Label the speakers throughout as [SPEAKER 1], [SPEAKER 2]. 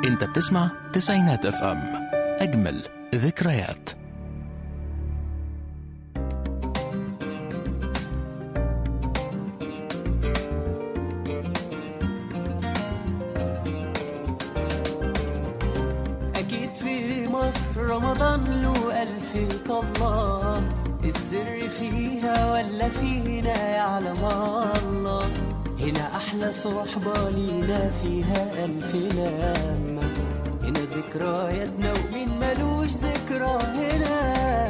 [SPEAKER 1] انت بتسمع تسعينات اف ام اجمل ذكريات
[SPEAKER 2] أكيد في مصر رمضان له ألف طلة السر فيها ولا فينا يعلم الله هنا أحلى صحبة لينا فيها ألف لمة هنا ذكرياتنا ومين ملوش ذكرى هنا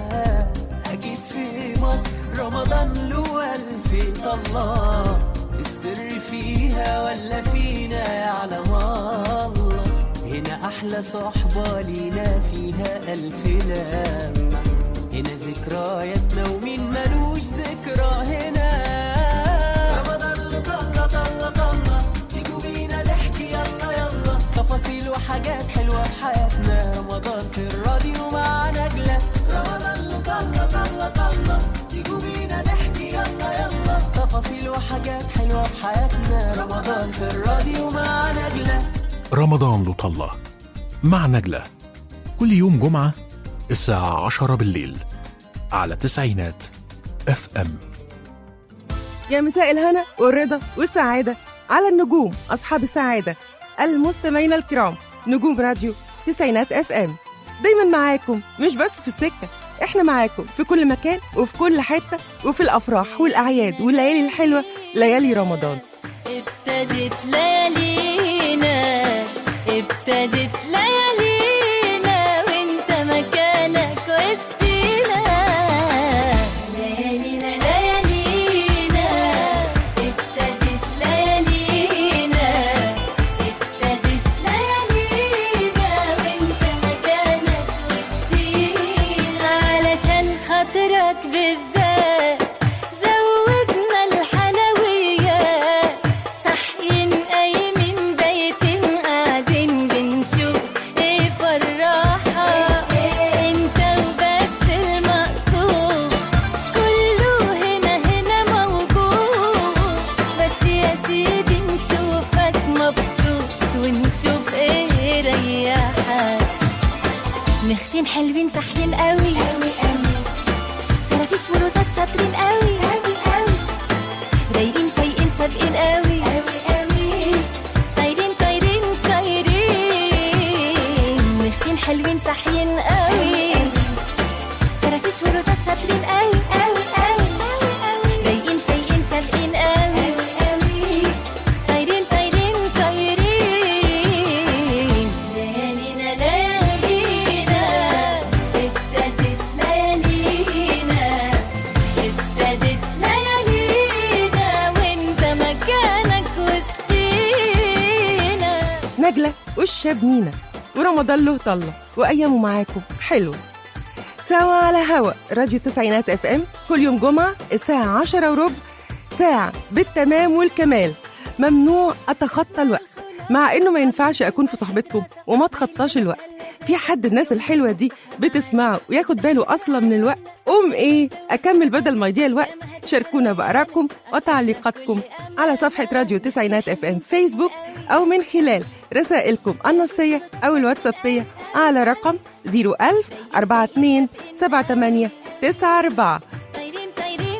[SPEAKER 2] أكيد في مصر رمضان له ألف طلة السر فيها ولا فينا يعلم الله هنا أحلى صحبة لينا فيها ألف لمة هنا ذكرياتنا ومين ملوش ذكرى هنا رمضان طلة طلة طلة تيجوا بينا نحكي يلا يلا تفاصيل وحاجات حلوة في حياتنا رمضان في الراديو مع نجلة رمضان طلة طلة طلة تيجوا بينا نحكي يلا يلا تفاصيل وحاجات حلوة في حياتنا رمضان في الراديو مع نجلة
[SPEAKER 1] رمضان له طلة مع نجلة كل يوم جمعة الساعة عشرة بالليل على تسعينات اف ام
[SPEAKER 3] يا مساء الهنا والرضا والسعادة على النجوم أصحاب السعادة المستمعين الكرام نجوم راديو تسعينات اف ام دايما معاكم مش بس في السكة احنا معاكم في كل مكان وفي كل حتة وفي الأفراح والأعياد والليالي الحلوة ليالي رمضان
[SPEAKER 4] ابتدت ليالينا ابتدت ليالينا وانت مكانك وسطينا ليالينا ليالينا ابتدت ليالينا ابتدت ليالينا وانت مكانك وسطينا علشان خاطرك بالذات زودنا الحلويات صاحيين قايمين بايتين قاعدين بنشوف ايه فرحة انت وبس المقصود كله هنا هنا موجود بس يا سيدي نشوفك مبسوط ونشوف ايه ريحك مخشين حلوين صاحيين قوي قوي قوي فرافيش ورصاص شاطرين قوي قوي قوي رايقين فايقين سابقين قوي قوي قوي طايرين طايرين طايرين مخشين حلوين صاحيين قوي فرافيش ورصاص شاطرين قوي قوي قوي رايقين فايقين سابقين قوي قوي طايرين طايرين طايرين ليالينا ليالينا ابتدت ليالينا ابتدت ليالينا وانت مكانك وسطينا
[SPEAKER 3] نجلة والشاب مينا ورمضان له طلة وأيامه معاكم حلوة سوا على هوا راديو التسعينات اف ام كل يوم جمعة الساعة عشرة وربع ساعة بالتمام والكمال ممنوع أتخطى الوقت مع إنه ما ينفعش أكون في صحبتكم وما أتخطاش الوقت في حد الناس الحلوة دي بتسمعه وياخد باله أصلا من الوقت قوم إيه أكمل بدل ما يضيع الوقت شاركونا بآرائكم وتعليقاتكم على صفحة راديو تسعينات اف ام فيسبوك أو من خلال رسائلكم النصية أو الواتسابية على رقم 01000 42 78 94
[SPEAKER 4] طايرين طايرين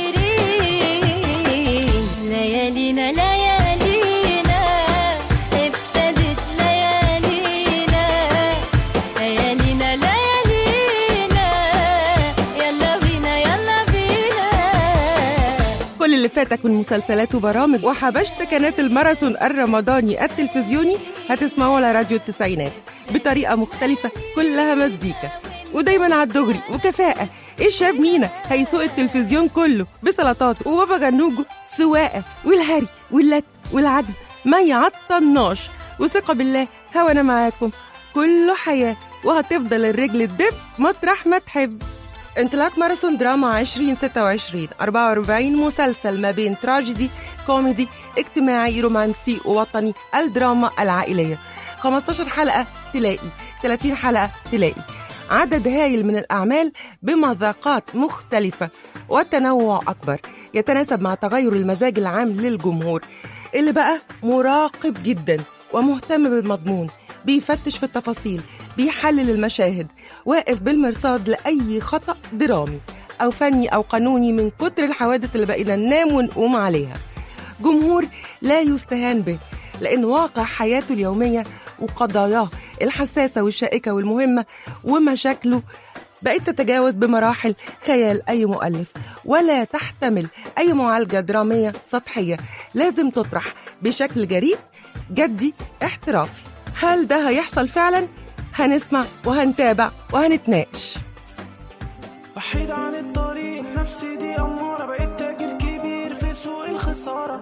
[SPEAKER 4] طايرين ليالينا ليالينا ابتدت ليالينا ليالينا ليالينا يلا بينا يلا بينا
[SPEAKER 3] كل اللي فاتك من مسلسلات وبرامج وحبشت كانت الماراثون الرمضاني التلفزيوني هتسمعوه على راديو التسعينات بطريقة مختلفة كلها مزيكا ودايما على الدغري وكفاءة الشاب مينا هيسوق التلفزيون كله بسلطاته وبابا جنوجه سواقة والهري واللت والعدل ما يعطلناش وثقة بالله هوا أنا معاكم كله حياة وهتفضل الرجل تدب مطرح ما تحب انطلاق ماراثون دراما 2026 44 مسلسل ما بين تراجيدي كوميدي اجتماعي رومانسي ووطني الدراما العائلية 15 حلقة تلاقي 30 حلقة تلاقي عدد هايل من الأعمال بمذاقات مختلفة وتنوع أكبر يتناسب مع تغير المزاج العام للجمهور اللي بقى مراقب جدا ومهتم بالمضمون بيفتش في التفاصيل بيحلل المشاهد واقف بالمرصاد لأي خطأ درامي أو فني أو قانوني من كتر الحوادث اللي بقينا ننام ونقوم عليها جمهور لا يستهان به لأن واقع حياته اليومية وقضاياه الحساسة والشائكة والمهمة ومشاكله بقت تتجاوز بمراحل خيال أي مؤلف ولا تحتمل أي معالجة درامية سطحية لازم تطرح بشكل جريء جدي احترافي هل ده هيحصل فعلا؟ هنسمع وهنتابع وهنتناقش
[SPEAKER 5] وحيد عن الطريق النفسي دي أمارة بقيت تاجر كبير في سوق الخسارة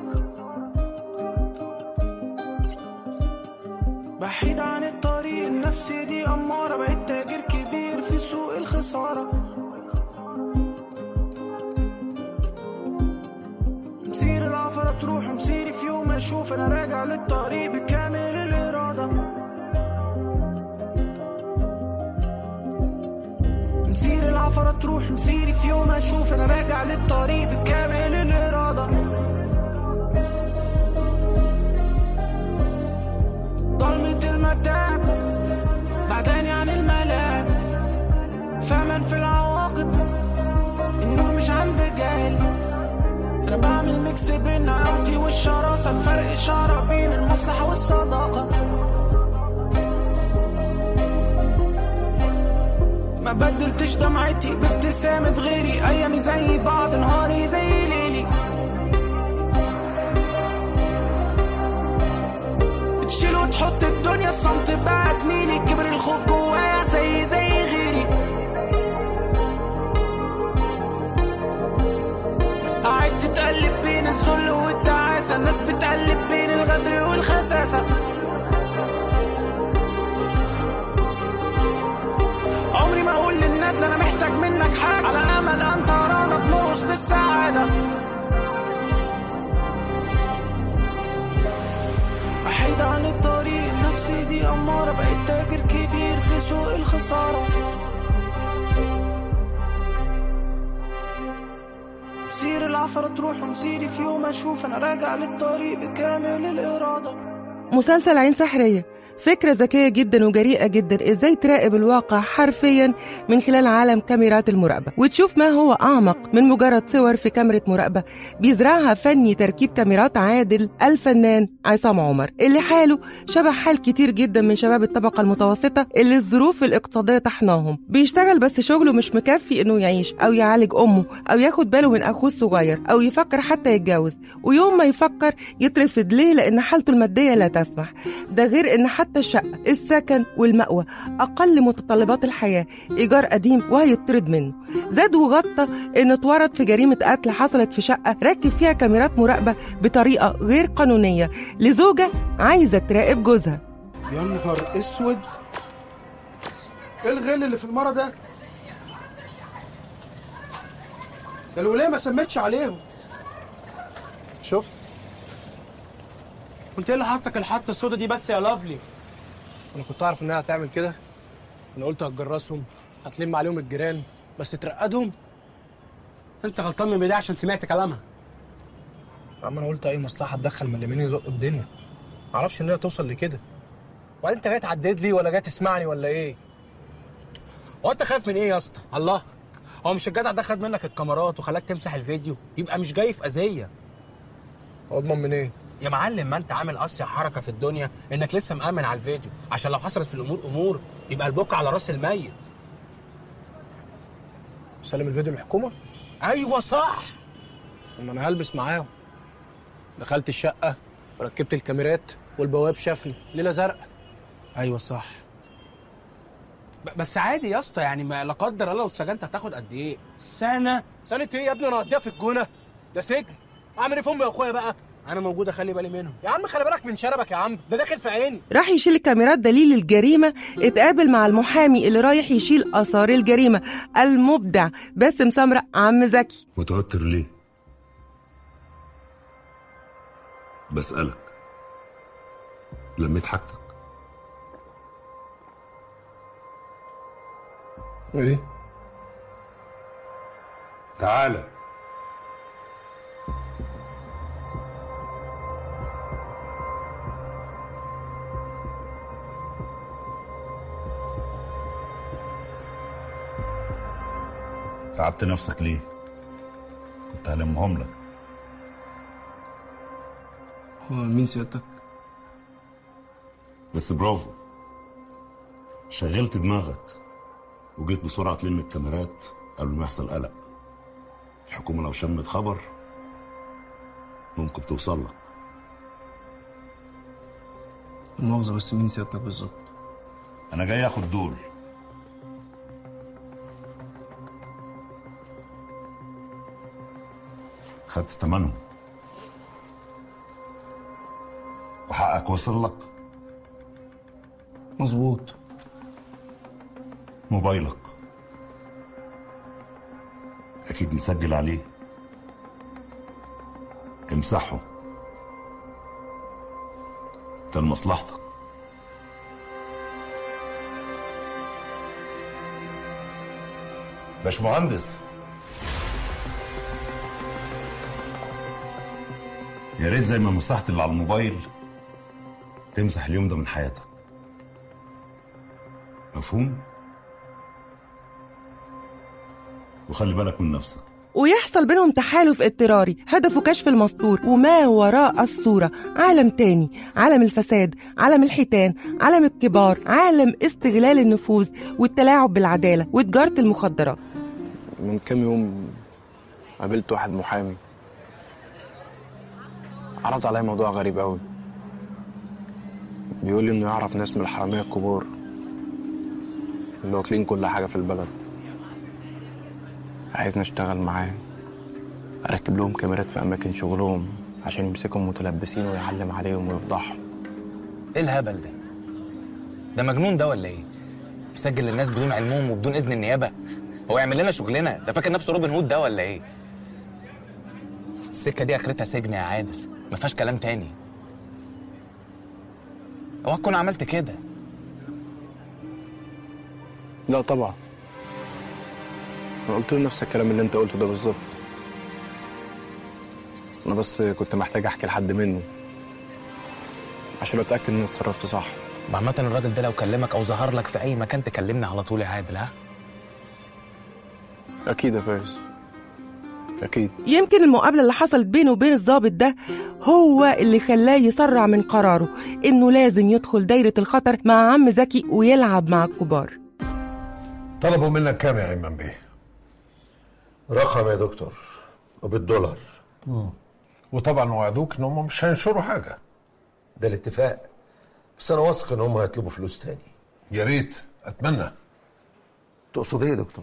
[SPEAKER 5] بعيد عن الطريق النفسي دي أمارة بقيت تاجر كبير في سوق الخسارة مسير العفرة تروح ومسيري في يوم أشوف أنا راجع للطريق بكامل الإرادة مسير العفرة تروح مسيري في يوم أشوف أنا راجع للطريق بكامل الإرادة ضلمة المتاع بعداني عن الملاعب فمن في العواقب النور مش عند جاهل انا بعمل ميكس بين نقاوتي والشراسة الفرق اشارة بين المصلحة والصداقة ما بدلتش دمعتي بابتسامة غيري ايامي زي بعض نهاري زي ليلي بتشيل وتحط الدنيا الصمت بقى زميلي كبر الخوف جوايا زي زي غيري قاعد تتقلب بين الذل والتعاسة الناس بتقلب بين الغدر والخساسة عمري ما اقول للناس انا محتاج منك حاجة على امل ان ترانا بنقص للسعادة بعيد عن الطريق النفسي دي أمارة بقيت تاجر كبير في سوق الخسارة مسير العفرة تروح ومسيري في يوم أشوف أنا راجع للطريق بكامل الإرادة
[SPEAKER 3] مسلسل عين سحرية فكرة ذكية جدا وجريئة جدا ازاي تراقب الواقع حرفيا من خلال عالم كاميرات المراقبة وتشوف ما هو أعمق من مجرد صور في كاميرا مراقبة بيزرعها فني تركيب كاميرات عادل الفنان عصام عمر اللي حاله شبه حال كتير جدا من شباب الطبقة المتوسطة اللي الظروف الاقتصادية طحناهم بيشتغل بس شغله مش مكفي انه يعيش او يعالج امه او ياخد باله من اخوه الصغير او يفكر حتى يتجوز ويوم ما يفكر يترفض ليه لان حالته المادية لا تسمح ده غير ان حتى الشقة السكن والمأوى أقل متطلبات الحياة إيجار قديم وهيطرد منه زاد وغطى إن اتورط في جريمة قتل حصلت في شقة ركب فيها كاميرات مراقبة بطريقة غير قانونية لزوجة عايزة تراقب جوزها
[SPEAKER 6] يا نهار اسود ايه الغل اللي في المرة ده؟ ده الولاية ما سمتش عليهم
[SPEAKER 5] شفت كنت ايه اللي حطك الحطة السودا دي بس يا لافلي
[SPEAKER 7] انا كنت اعرف انها هتعمل كده انا قلت هتجرسهم هتلم عليهم الجيران بس ترقدهم
[SPEAKER 5] انت غلطان من بداية عشان سمعت كلامها
[SPEAKER 7] يا عم انا قلت اي مصلحه تدخل من اليمين يزقوا الدنيا معرفش ان هي توصل لكده وبعدين انت جاي تعدد لي ولا جاي تسمعني ولا ايه
[SPEAKER 5] هو انت خايف من ايه يا اسطى الله هو مش الجدع ده خد منك الكاميرات وخلاك تمسح الفيديو يبقى مش جاي في اذيه
[SPEAKER 7] اضمن من ايه
[SPEAKER 5] يا معلم ما انت عامل اصيع حركه في الدنيا انك لسه مأمن على الفيديو عشان لو حصلت في الامور امور يبقى البوك على راس الميت
[SPEAKER 7] سلم الفيديو للحكومه
[SPEAKER 5] ايوه صح
[SPEAKER 7] اما انا هلبس معاهم دخلت الشقه وركبت الكاميرات والبواب شافني ليله زرقاء
[SPEAKER 5] ايوه صح ب- بس عادي يا اسطى يعني ما لا قدر الله لو اتسجنت هتاخد قد ايه سنه
[SPEAKER 7] سنه ايه يا ابني انا هقضيها في الجونه ده سجن اعمل ايه في امي واخويا بقى
[SPEAKER 5] انا موجود اخلي بالي منهم
[SPEAKER 7] يا عم خلي بالك من شربك يا عم ده داخل في عيني
[SPEAKER 3] راح يشيل الكاميرات دليل الجريمة اتقابل مع المحامي اللي رايح يشيل آثار الجريمة المبدع باسم سمرة عم زكي
[SPEAKER 8] متوتر ليه؟ بسألك لميت حاجتك
[SPEAKER 7] ايه
[SPEAKER 8] تعالى
[SPEAKER 9] تعبت نفسك ليه كنت هلمهم لك
[SPEAKER 7] هو مين سيادتك؟
[SPEAKER 8] بس برافو شغلت دماغك وجيت بسرعة تلم الكاميرات قبل ما يحصل قلق الحكومة لو شمت خبر ممكن توصل لك
[SPEAKER 7] المؤاخذة بس مين سيادتك بالظبط؟
[SPEAKER 9] انا جاي اخد دول
[SPEAKER 8] خدت تمنهم وحقك وصل لك
[SPEAKER 7] مظبوط
[SPEAKER 8] موبايلك اكيد مسجل عليه امسحه ده لمصلحتك باشمهندس يا ريت زي ما مسحت اللي على الموبايل تمسح اليوم ده من حياتك مفهوم وخلي بالك من نفسك
[SPEAKER 3] ويحصل بينهم تحالف اضطراري هدفه كشف المستور وما وراء الصورة عالم تاني عالم الفساد عالم الحيتان عالم الكبار عالم استغلال النفوذ والتلاعب بالعدالة وتجارة المخدرات
[SPEAKER 7] من كام يوم قابلت واحد محامي عرض عليا موضوع غريب قوي بيقول لي انه يعرف ناس من الحرامية الكبار اللي واكلين كل حاجة في البلد عايزني اشتغل معاه اركب لهم كاميرات في اماكن شغلهم عشان يمسكهم متلبسين ويعلم عليهم ويفضحهم
[SPEAKER 5] ايه الهبل ده ده مجنون ده ولا ايه بيسجل للناس بدون علمهم وبدون اذن النيابه هو يعمل لنا شغلنا ده فاكر نفسه روبن هود ده ولا ايه السكه دي اخرتها سجن يا عادل ما فيهاش كلام تاني اوعى تكون عملت كده
[SPEAKER 7] لا طبعا انا قلت له نفس الكلام اللي انت قلته ده بالظبط انا بس كنت محتاج احكي لحد منه عشان اتاكد ان انا اتصرفت صح
[SPEAKER 5] طب عامة الراجل ده لو كلمك او ظهر لك في اي مكان تكلمني على طول يا عادل ها
[SPEAKER 7] اكيد يا فارس اكيد
[SPEAKER 3] يمكن المقابلة اللي حصلت بينه وبين الضابط ده هو اللي خلاه يسرع من قراره إنه لازم يدخل دايرة الخطر مع عم زكي ويلعب مع الكبار
[SPEAKER 10] طلبوا منك كام يا ايمن بيه؟
[SPEAKER 11] رقم يا دكتور وبالدولار
[SPEAKER 10] وطبعا وعدوك ان هم مش هينشروا حاجه
[SPEAKER 11] ده الاتفاق بس انا واثق ان هم هيطلبوا فلوس تاني
[SPEAKER 10] يا ريت اتمنى
[SPEAKER 11] تقصد ايه يا دكتور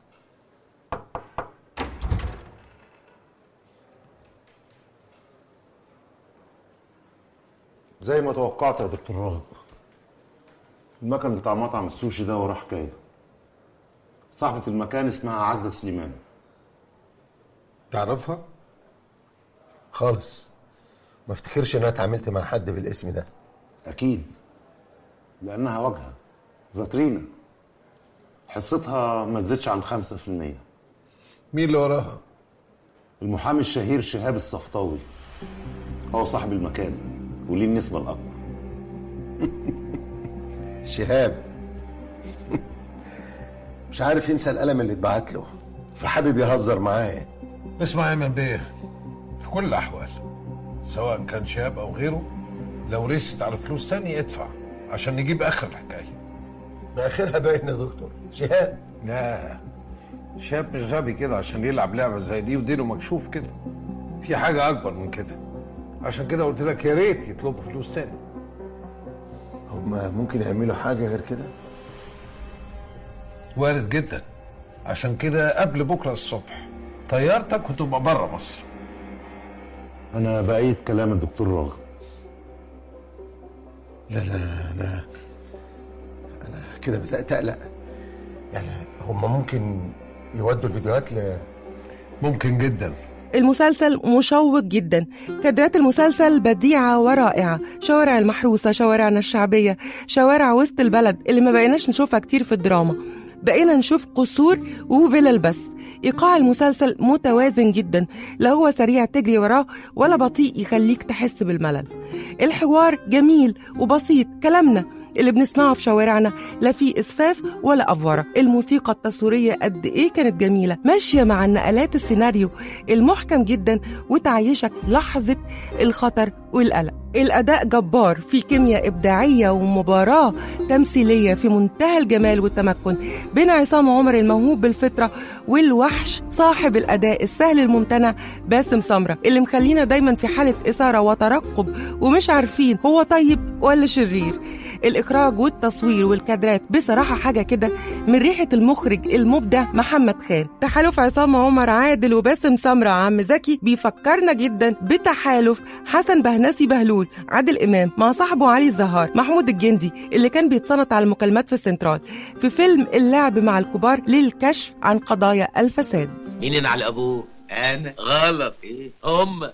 [SPEAKER 11] زي ما توقعت يا دكتور راغب المكن بتاع مطعم السوشي ده وراه حكايه صاحبة المكان اسمها عزة سليمان
[SPEAKER 10] تعرفها؟
[SPEAKER 11] خالص ما افتكرش ان انا اتعاملت مع حد بالاسم ده اكيد لانها واجهه فاترينا حصتها ما تزيدش عن 5%
[SPEAKER 10] مين اللي وراها؟
[SPEAKER 11] المحامي الشهير شهاب الصفطاوي هو صاحب المكان وليه النسبه الاكبر شهاب مش عارف ينسى القلم اللي اتبعت له فحابب يهزر معايا
[SPEAKER 10] اسمع يا ايمن بيه في كل الاحوال سواء كان شاب او غيره لو رست على فلوس تاني ادفع عشان نجيب اخر الحكايه
[SPEAKER 11] ما اخرها باين يا دكتور شهاب
[SPEAKER 10] لا شاب مش غبي كده عشان يلعب لعبه زي دي وديله مكشوف كده في حاجه اكبر من كده عشان كده قلت لك يا ريت يطلبوا فلوس تاني
[SPEAKER 11] هما ممكن يعملوا حاجه غير كده
[SPEAKER 10] وارد جدا عشان كده قبل بكره الصبح طيارتك وتبقى بره مصر
[SPEAKER 11] انا بأيد كلام الدكتور راغب لا لا لا انا كده بدات اقلق يعني هم ممكن يودوا الفيديوهات ل
[SPEAKER 10] ممكن جدا
[SPEAKER 3] المسلسل مشوق جدا كادرات المسلسل بديعة ورائعة شوارع المحروسة شوارعنا الشعبية شوارع وسط البلد اللي ما بقيناش نشوفها كتير في الدراما بقينا نشوف قصور وفلل بس إيقاع المسلسل متوازن جدا لا هو سريع تجري وراه ولا بطيء يخليك تحس بالملل الحوار جميل وبسيط كلامنا اللي بنسمعه في شوارعنا لا في اسفاف ولا افوره الموسيقى التصويريه قد ايه كانت جميله ماشيه مع نقلات السيناريو المحكم جدا وتعيشك لحظه الخطر والقلق الاداء جبار في كيمياء ابداعيه ومباراه تمثيليه في منتهى الجمال والتمكن بين عصام عمر الموهوب بالفطره والوحش صاحب الاداء السهل الممتنع باسم سمره اللي مخلينا دايما في حاله اثاره وترقب ومش عارفين هو طيب ولا شرير الاخراج والتصوير والكادرات بصراحه حاجه كده من ريحه المخرج المبدع محمد خان تحالف عصام عمر عادل وباسم سمره عم زكي بيفكرنا جدا بتحالف حسن بهنسي بهلول عادل امام مع صاحبه علي الزهار محمود الجندي اللي كان بيتصنت على المكالمات في السنترال في فيلم اللعب مع الكبار للكشف عن قضايا الفساد
[SPEAKER 12] مين على ابوه انا غلط ايه هم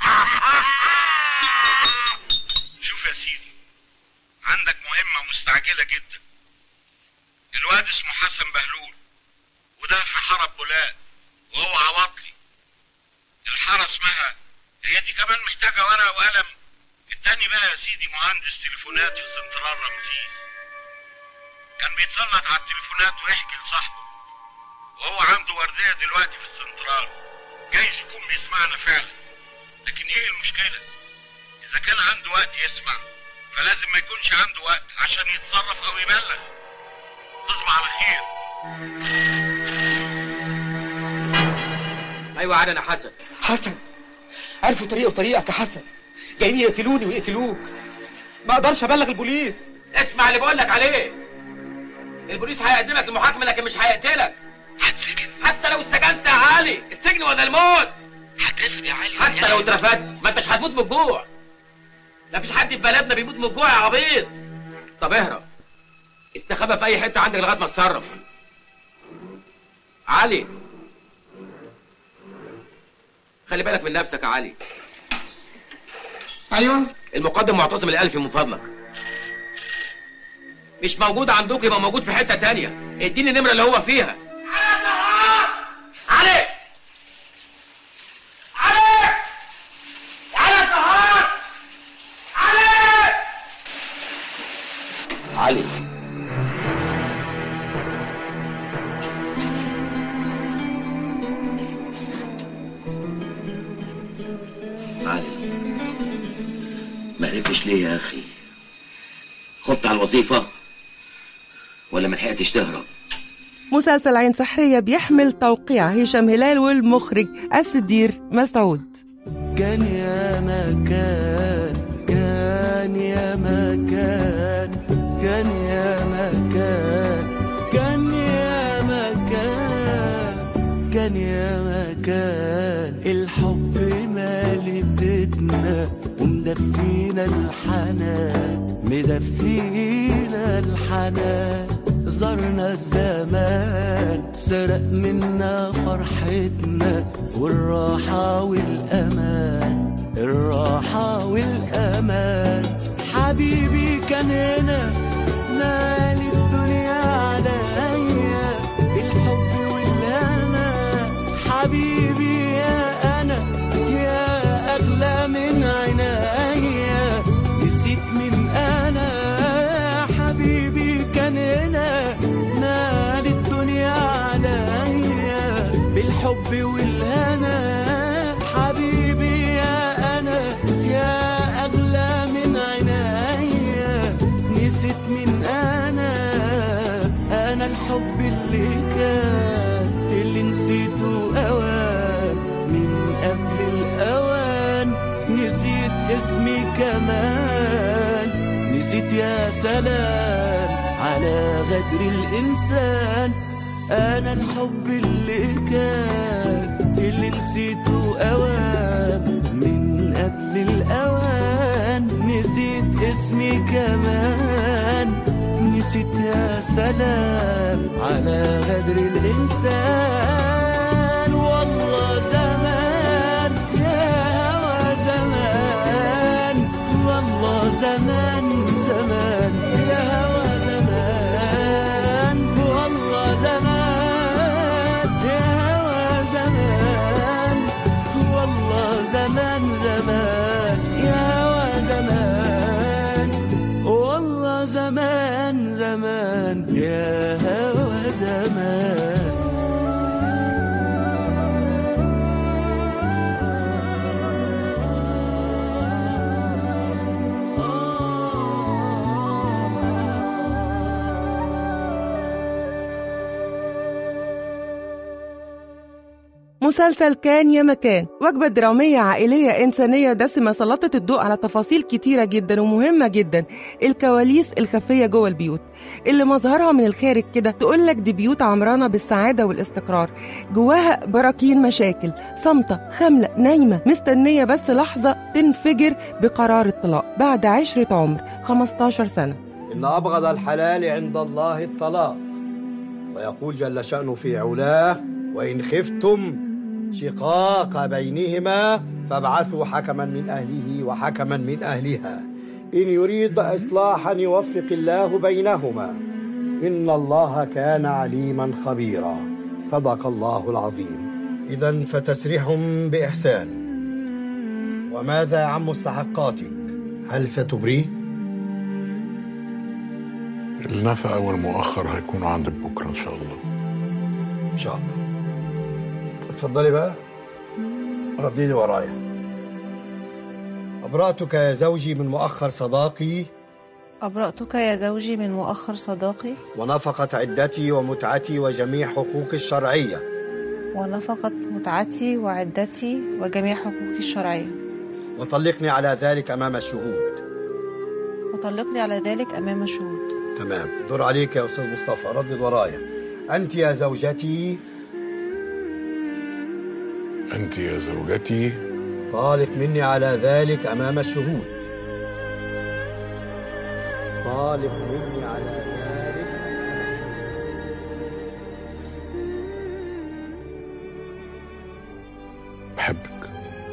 [SPEAKER 13] شوف يا سيدي عندك مهمة مستعجلة جدا الواد اسمه حسن بهلول وده في حرب بولاد وهو عواطلي الحارة اسمها هي دي كمان محتاجة ورقة وقلم التاني بقى يا سيدي مهندس تليفونات في سنترال رمسيس كان بيتصنت على التليفونات ويحكي لصاحبه وهو عنده وردية دلوقتي في السنترال جايز يكون بيسمعنا فعلا لكن ايه المشكلة اذا كان عنده وقت يسمع فلازم ما يكونش عنده وقت عشان يتصرف او يبلغ تصبح على خير
[SPEAKER 12] ايوه عاد انا حسن
[SPEAKER 14] حسن عرفوا طريقه وطريقك يا حسن جايين يقتلوني ويقتلوك ما اقدرش ابلغ البوليس
[SPEAKER 12] اسمع اللي بقول لك عليه البوليس هيقدمك لمحاكمه لكن مش هيقتلك هتسجن حتى لو استجنت يا علي السجن ولا الموت هترفد يا علي حتى لو اترفدت ما انتش هتموت من الجوع مفيش حد في بلدنا بيموت من الجوع يا عبيط طب اهرب استخبى في اي حته عندك لغايه ما اتصرف علي خلي بالك من نفسك يا علي
[SPEAKER 14] ايوه
[SPEAKER 12] المقدم معتصم الالفي من فضلك مش موجود عندك يبقى موجود في حته تانية اديني النمره اللي هو فيها علي علي علي طهار علي علي علي ما عرفتش ليه يا اخي خدت على الوظيفه ولا ما لحقتش تهرب
[SPEAKER 3] مسلسل عين سحرية بيحمل توقيع هشام هلال والمخرج السدير مسعود
[SPEAKER 2] كان يا مكان كان يا مكان كان يا مكان كان يا مكان كان يا مكان الحب مالي بيتنا ومدفينا الحنان مدفينا الحنان زرنا الزمان سرق منا فرحتنا والراحة والأمان الراحة والأمان حبيبي كان هنا مال الدنيا عليا الحب والهنا حبيبي يا أنا يا أغلى من عينيا نسيت من أنا حبيبي كان هنا مال الدنيا عليا بالحب والهنا حبيبي يا أنا يا أغلى من عينيا نسيت من أنا أنا الحب اللي كان اللي نسيته أوان من قبل الأوان نسيت اسمي كمان نسيت يا سلام على غدر الإنسان أنا الحب اللي كان اللي نسيته أوان من قبل الأوان نسيت اسمي كمان نسيت يا سلام على غدر الإنسان والله زمان يا هوى زمان والله زمان زمان يا هوى زمان والله زمان يا هوى زمان والله زمان زمان يا هوى زمان والله زمان
[SPEAKER 3] مسلسل كان يا مكان وجبة درامية عائلية إنسانية دسمة سلطت الضوء على تفاصيل كتيرة جدا ومهمة جدا الكواليس الخفية جوه البيوت اللي مظهرها من الخارج كده تقول لك دي بيوت عمرانة بالسعادة والاستقرار جواها براكين مشاكل صامتة خاملة نايمة مستنية بس لحظة تنفجر بقرار الطلاق بعد عشرة عمر 15 سنة
[SPEAKER 15] إن أبغض الحلال عند الله الطلاق ويقول جل شأنه في علاه وإن خفتم شقاق بينهما فابعثوا حكما من أهله وحكما من أهلها إن يريد إصلاحا يوفق الله بينهما إن الله كان عليما خبيرا صدق الله العظيم إذا فتسريحهم بإحسان وماذا عن مستحقاتك هل ستبريه؟
[SPEAKER 16] النفقة والمؤخر هيكونوا عندك بكرة إن شاء الله
[SPEAKER 15] إن شاء الله اتفضلي بقى رديني ورايا أبرأتك يا زوجي من مؤخر صداقي
[SPEAKER 17] أبرأتك يا زوجي من مؤخر صداقي
[SPEAKER 15] ونفقة عدتي ومتعتي وجميع حقوقي الشرعية
[SPEAKER 17] ونفقت متعتي وعدتي وجميع حقوقي الشرعية
[SPEAKER 15] وطلقني على ذلك أمام الشهود
[SPEAKER 17] وطلقني على ذلك أمام الشهود
[SPEAKER 15] تمام دور عليك يا أستاذ مصطفى ردد ورايا أنت يا زوجتي
[SPEAKER 16] أنت يا زوجتي
[SPEAKER 15] طالق مني على ذلك أمام الشهود طالق مني على ذلك أمام الشهود
[SPEAKER 16] بحبك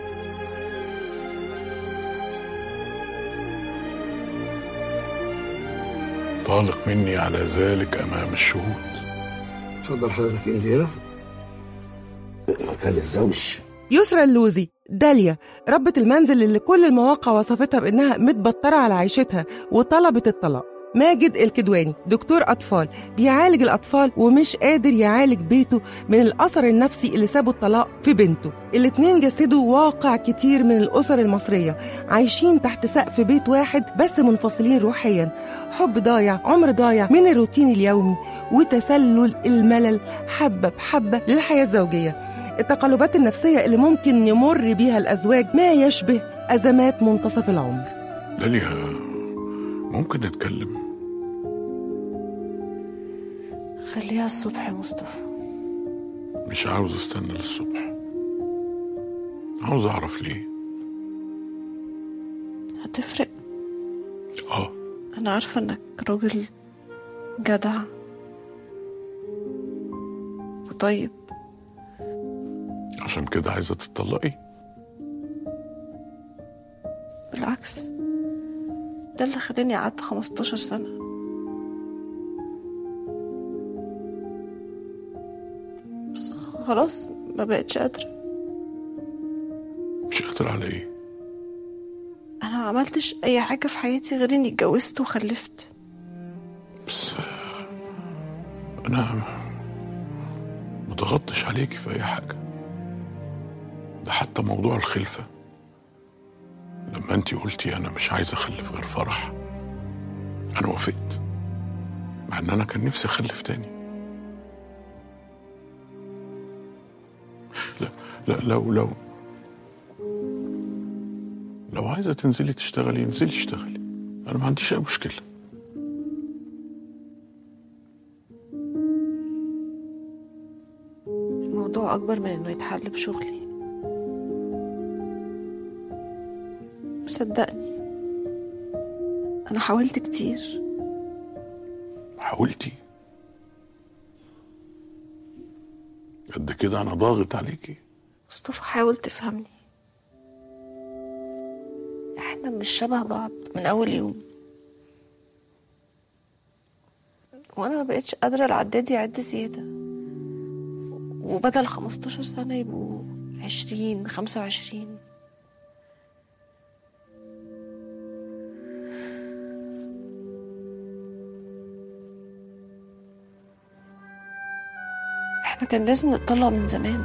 [SPEAKER 16] طالق مني على ذلك أمام الشهود
[SPEAKER 15] اتفضل حضرتك انت هنا مكان الزوج
[SPEAKER 3] يسرى اللوزي داليا ربة المنزل اللي كل المواقع وصفتها بإنها متبطرة على عيشتها وطلبت الطلاق ماجد الكدواني دكتور أطفال بيعالج الأطفال ومش قادر يعالج بيته من الأثر النفسي اللي سابه الطلاق في بنته الاتنين جسدوا واقع كتير من الأسر المصرية عايشين تحت سقف بيت واحد بس منفصلين روحيا حب ضايع عمر ضايع من الروتين اليومي وتسلل الملل حبة بحبة للحياة الزوجية التقلبات النفسية اللي ممكن يمر بيها الأزواج ما يشبه أزمات منتصف العمر
[SPEAKER 16] داليا ممكن نتكلم
[SPEAKER 17] خليها الصبح يا مصطفى
[SPEAKER 16] مش عاوز استنى للصبح عاوز اعرف ليه
[SPEAKER 17] هتفرق
[SPEAKER 16] اه
[SPEAKER 17] أنا عارفة إنك راجل جدع وطيب
[SPEAKER 16] عشان كده عايزة تتطلقي
[SPEAKER 17] بالعكس ده اللي خلاني قعدت 15 سنة بس خلاص ما بقتش قادرة
[SPEAKER 16] مش قادر على ايه
[SPEAKER 17] أنا ما عملتش أي حاجة في حياتي غير إني اتجوزت وخلفت
[SPEAKER 16] بس انا متغطش عليكي في اي حاجة ده حتى موضوع الخلفة لما انتي قلتي انا مش عايز اخلف غير فرح انا وافقت مع ان انا كان نفسي اخلف تاني لا لا لو لو لو عايزة تنزلي تشتغلي انزلي اشتغلي انا ما عنديش اي مشكلة
[SPEAKER 17] الموضوع أكبر من إنه يتحل بشغلي صدقني أنا حاولت كتير
[SPEAKER 16] حاولتي قد كده انا ضاغط عليكي
[SPEAKER 17] مصطفى حاول تفهمني احنا مش شبه بعض من أول يوم وأنا ما بقتش قادرة العداد يعد زيادة وبدل 15 سنة يبقوا 20 25 احنا كان لازم نتطلق من زمان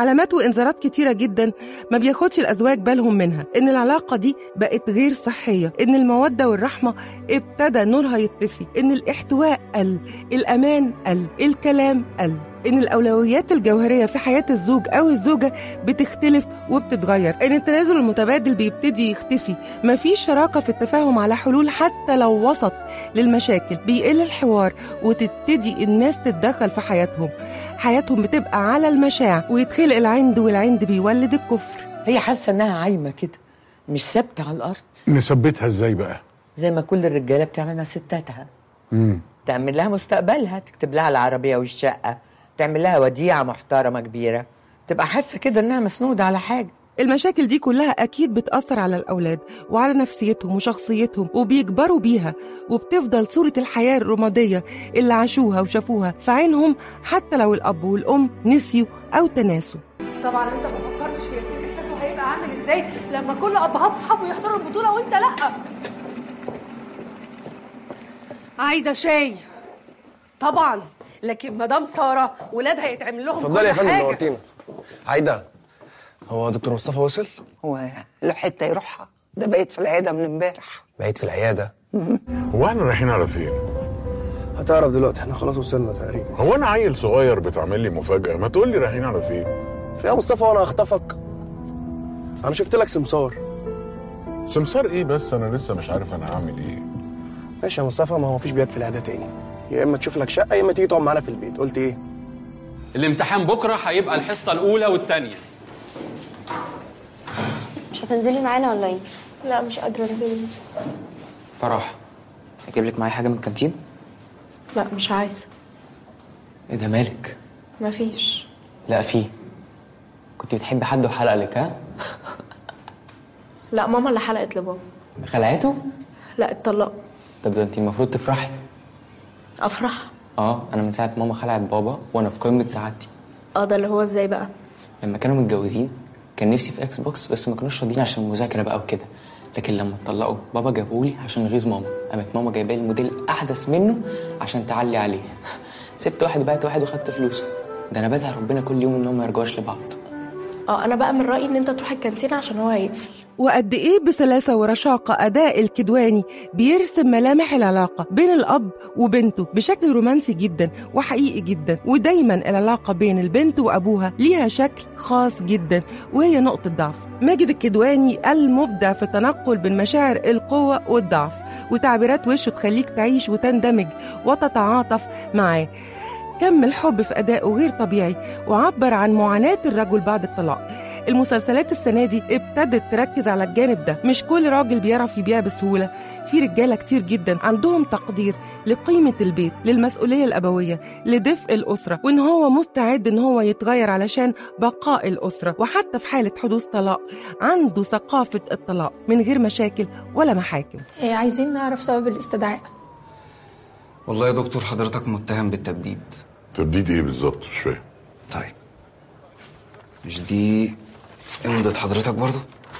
[SPEAKER 3] علامات وإنذارات كتيرة جدا ما بياخدش الأزواج بالهم منها إن العلاقة دي بقت غير صحية إن المودة والرحمة ابتدى نورها يطفي إن الاحتواء قل الأمان قل الكلام قل إن الأولويات الجوهرية في حياة الزوج أو الزوجة بتختلف وبتتغير إن التنازل المتبادل بيبتدي يختفي مفيش شراكة في التفاهم على حلول حتى لو وسط للمشاكل بيقل الحوار وتبتدي الناس تتدخل في حياتهم حياتهم بتبقى على المشاع ويتخلق العند والعند بيولد الكفر
[SPEAKER 18] هي حاسه انها عايمه كده مش ثابته على الارض
[SPEAKER 16] نثبتها ازاي بقى
[SPEAKER 18] زي ما كل الرجاله بتعملها ستاتها
[SPEAKER 16] امم
[SPEAKER 18] تعمل لها مستقبلها تكتب لها العربيه والشقه تعمل لها وديعه محترمه كبيره تبقى حاسه كده انها مسنوده على حاجه
[SPEAKER 3] المشاكل دي كلها أكيد بتأثر على الأولاد وعلى نفسيتهم وشخصيتهم وبيكبروا بيها وبتفضل صورة الحياة الرمادية اللي عاشوها وشافوها في عينهم حتى لو الأب والأم نسيوا أو تناسوا
[SPEAKER 19] طبعا انت ما فكرتش في ياسين احساسه هيبقى عامل ازاي لما كل ابهات اصحابه يحضروا البطوله وانت لا عايده شاي طبعا لكن مدام ساره ولادها يتعمل لهم
[SPEAKER 7] اتفضلي
[SPEAKER 19] كل
[SPEAKER 7] يا فندم
[SPEAKER 19] حاجه
[SPEAKER 7] نورتينا عايده هو دكتور مصطفى وصل؟
[SPEAKER 20] هو له حته يروحها ده بقيت في العياده من امبارح
[SPEAKER 7] بقيت في العياده
[SPEAKER 16] هو احنا رايحين على فين؟
[SPEAKER 7] هتعرف دلوقتي احنا خلاص وصلنا تقريبا
[SPEAKER 16] هو انا عيل صغير بتعمل لي مفاجأة ما تقول لي رايحين على فين؟
[SPEAKER 7] في يا مصطفى وانا اخطفك انا شفت لك سمسار
[SPEAKER 16] سمسار ايه بس انا لسه مش عارف انا هعمل ايه
[SPEAKER 7] ماشي يا مصطفى ما هو مفيش بيات في العياده تاني يا اما تشوف لك شقه يا اما تيجي تقعد معانا في البيت قلت ايه
[SPEAKER 21] الامتحان بكره هيبقى الحصه الاولى والثانيه
[SPEAKER 22] مش هتنزلي معانا ولا ايه؟
[SPEAKER 17] لا مش قادرة انزل
[SPEAKER 21] فرح اجيب لك معايا حاجه من الكانتين
[SPEAKER 17] لا مش عايزة
[SPEAKER 21] ايه ده مالك
[SPEAKER 17] مفيش
[SPEAKER 21] لا في كنت بتحبي حد وحلق لك ها
[SPEAKER 17] لا ماما اللي حلقت لبابا
[SPEAKER 21] خلعته
[SPEAKER 17] لا اتطلقوا
[SPEAKER 21] طب ده انت المفروض تفرحي
[SPEAKER 17] افرح
[SPEAKER 21] اه انا من ساعه ماما خلعت بابا وانا في قمه سعادتي
[SPEAKER 17] اه ده اللي هو ازاي بقى
[SPEAKER 21] لما كانوا متجوزين كان نفسي في اكس بوكس بس ما كانوش راضيين عشان المذاكره بقى وكده لكن لما اتطلقوا بابا جابهولي عشان يغيظ ماما قامت ماما جايبه لي موديل احدث منه عشان تعلي عليه سبت واحد وبعت واحد وخدت فلوسه ده انا بدعي ربنا كل يوم انهم ما يرجعوش لبعض
[SPEAKER 17] اه انا بقى من رايي ان انت تروح الكانتين عشان هو هيقفل
[SPEAKER 3] وقد إيه بسلاسة ورشاقة أداء الكدواني بيرسم ملامح العلاقة بين الأب وبنته بشكل رومانسي جدا وحقيقي جدا ودايما العلاقة بين البنت وأبوها ليها شكل خاص جدا وهي نقطة ضعف ماجد الكدواني المبدع في التنقل بين مشاعر القوة والضعف وتعبيرات وشه تخليك تعيش وتندمج وتتعاطف معاه كم الحب في أدائه غير طبيعي وعبر عن معاناة الرجل بعد الطلاق المسلسلات السنة دي ابتدت تركز على الجانب ده مش كل راجل بيعرف يبيع بسهولة في رجالة كتير جدا عندهم تقدير لقيمة البيت للمسؤولية الأبوية لدفء الأسرة وإن هو مستعد إن هو يتغير علشان بقاء الأسرة وحتى في حالة حدوث طلاق عنده ثقافة الطلاق من غير مشاكل ولا محاكم
[SPEAKER 17] إيه عايزين نعرف سبب الاستدعاء
[SPEAKER 21] والله يا دكتور حضرتك متهم بالتبديد
[SPEAKER 16] تبديد ايه بالظبط مش فاهم
[SPEAKER 21] طيب مش دي امضة حضرتك برضو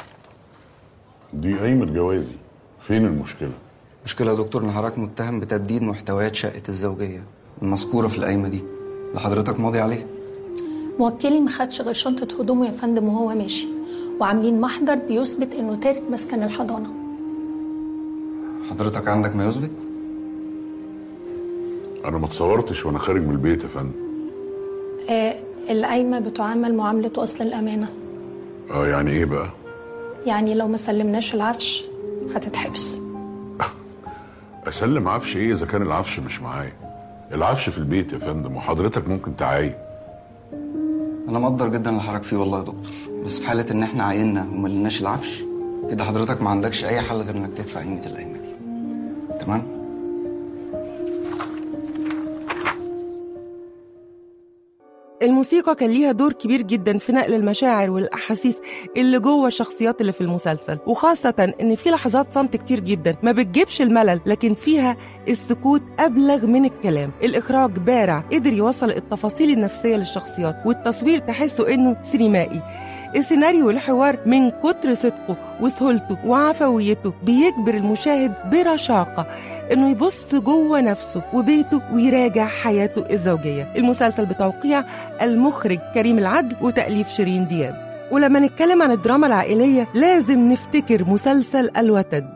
[SPEAKER 16] دي قايمة جوازي فين المشكلة
[SPEAKER 21] مشكلة يا دكتور ان حضرتك متهم بتبديد محتويات شقة الزوجية المذكورة في القايمة دي اللي حضرتك ماضي عليه
[SPEAKER 23] موكلي ما خدش غير شنطة هدومه يا فندم وهو ماشي وعاملين محضر بيثبت انه تارك مسكن الحضانة
[SPEAKER 21] حضرتك عندك ما يثبت
[SPEAKER 16] انا ما اتصورتش وانا خارج من البيت يا فندم
[SPEAKER 23] آه القايمة بتعامل معاملة وصل الأمانة
[SPEAKER 16] اه يعني ايه بقى
[SPEAKER 23] يعني لو ما سلمناش العفش هتتحبس
[SPEAKER 16] اسلم عفش ايه اذا كان العفش مش معايا العفش في البيت يا فندم وحضرتك ممكن تعاين
[SPEAKER 21] انا مقدر جدا اللي حضرتك فيه والله يا دكتور بس في حالة ان احنا عيننا وما لناش العفش كده حضرتك ما عندكش اي حل غير انك تدفع قيمة القايمة دي تمام
[SPEAKER 3] الموسيقى كان ليها دور كبير جدا في نقل المشاعر والأحاسيس اللي جوه الشخصيات اللي في المسلسل وخاصة إن في لحظات صمت كتير جدا ما بتجيبش الملل لكن فيها السكوت أبلغ من الكلام الإخراج بارع قدر يوصل التفاصيل النفسية للشخصيات والتصوير تحسه إنه سينمائي السيناريو والحوار من كتر صدقه وسهولته وعفويته بيجبر المشاهد برشاقة انه يبص جوه نفسه وبيته ويراجع حياته الزوجية المسلسل بتوقيع المخرج كريم العدل وتأليف شيرين دياب ولما نتكلم عن الدراما العائلية لازم نفتكر مسلسل الوتد